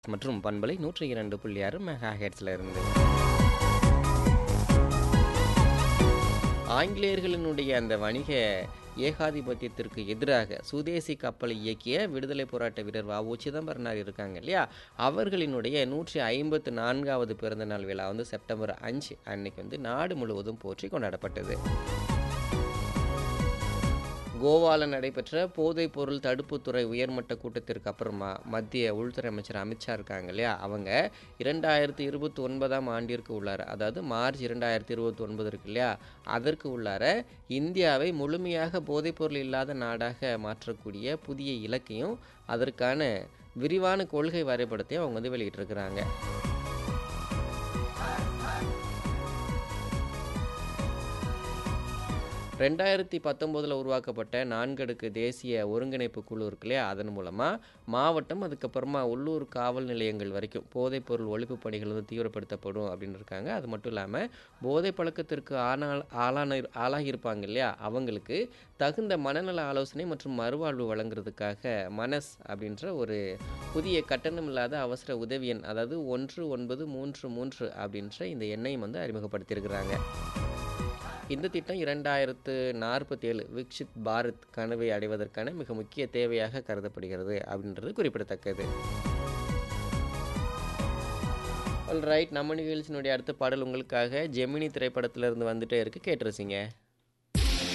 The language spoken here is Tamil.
மற்றும் பண்பலை நூற்றி இரண்டு புள்ளி ஆறு மெகா ஹெட்ஸில் இருந்து ஆங்கிலேயர்களினுடைய அந்த வணிக ஏகாதிபத்தியத்திற்கு எதிராக சுதேசி கப்பலை இயக்கிய விடுதலை போராட்ட வீரர் வ உ சிதம்பரனார் இருக்காங்க இல்லையா அவர்களினுடைய நூற்றி ஐம்பத்து நான்காவது பிறந்த நாள் விழா வந்து செப்டம்பர் அஞ்சு அன்னைக்கு வந்து நாடு முழுவதும் போற்றி கொண்டாடப்பட்டது கோவாவில் நடைபெற்ற போதைப் பொருள் தடுப்புத்துறை உயர்மட்ட கூட்டத்திற்கு அப்புறமா மத்திய உள்துறை அமைச்சர் அமித்ஷா இருக்காங்க இல்லையா அவங்க இரண்டாயிரத்தி இருபத்தி ஒன்பதாம் ஆண்டிற்கு உள்ளார அதாவது மார்ச் இரண்டாயிரத்தி இருபத்தி ஒன்பது இருக்கு இல்லையா அதற்கு உள்ளார இந்தியாவை முழுமையாக போதைப் பொருள் இல்லாத நாடாக மாற்றக்கூடிய புதிய இலக்கையும் அதற்கான விரிவான கொள்கை வரைபடத்தையும் அவங்க வந்து வெளியிட்டிருக்கிறாங்க ரெண்டாயிரத்தி பத்தொம்போதில் உருவாக்கப்பட்ட நான்கடுக்கு தேசிய ஒருங்கிணைப்பு குழு இருக்கு இல்லையா அதன் மூலமாக மாவட்டம் அதுக்கப்புறமா உள்ளூர் காவல் நிலையங்கள் வரைக்கும் போதைப் பொருள் ஒழிப்பு பணிகள் வந்து தீவிரப்படுத்தப்படும் அப்படின்னு இருக்காங்க அது மட்டும் இல்லாமல் போதை பழக்கத்திற்கு ஆனால் ஆளான ஆளாகியிருப்பாங்க இல்லையா அவங்களுக்கு தகுந்த மனநல ஆலோசனை மற்றும் மறுவாழ்வு வழங்குறதுக்காக மனஸ் அப்படின்ற ஒரு புதிய கட்டணமில்லாத அவசர உதவி எண் அதாவது ஒன்று ஒன்பது மூன்று மூன்று அப்படின்ற இந்த எண்ணையும் வந்து அறிமுகப்படுத்தியிருக்கிறாங்க இந்த திட்டம் இரண்டாயிரத்து நாற்பத்தி ஏழு விக்ஷித் பாரத் கனவை அடைவதற்கான மிக முக்கிய தேவையாக கருதப்படுகிறது அப்படின்றது குறிப்பிடத்தக்கது ரைட் நம்ம நிகழ்ச்சியினுடைய அடுத்த பாடல் உங்களுக்காக ஜெமினி திரைப்படத்திலிருந்து வந்துட்டே இருக்கு கேட்டுருச்சிங்க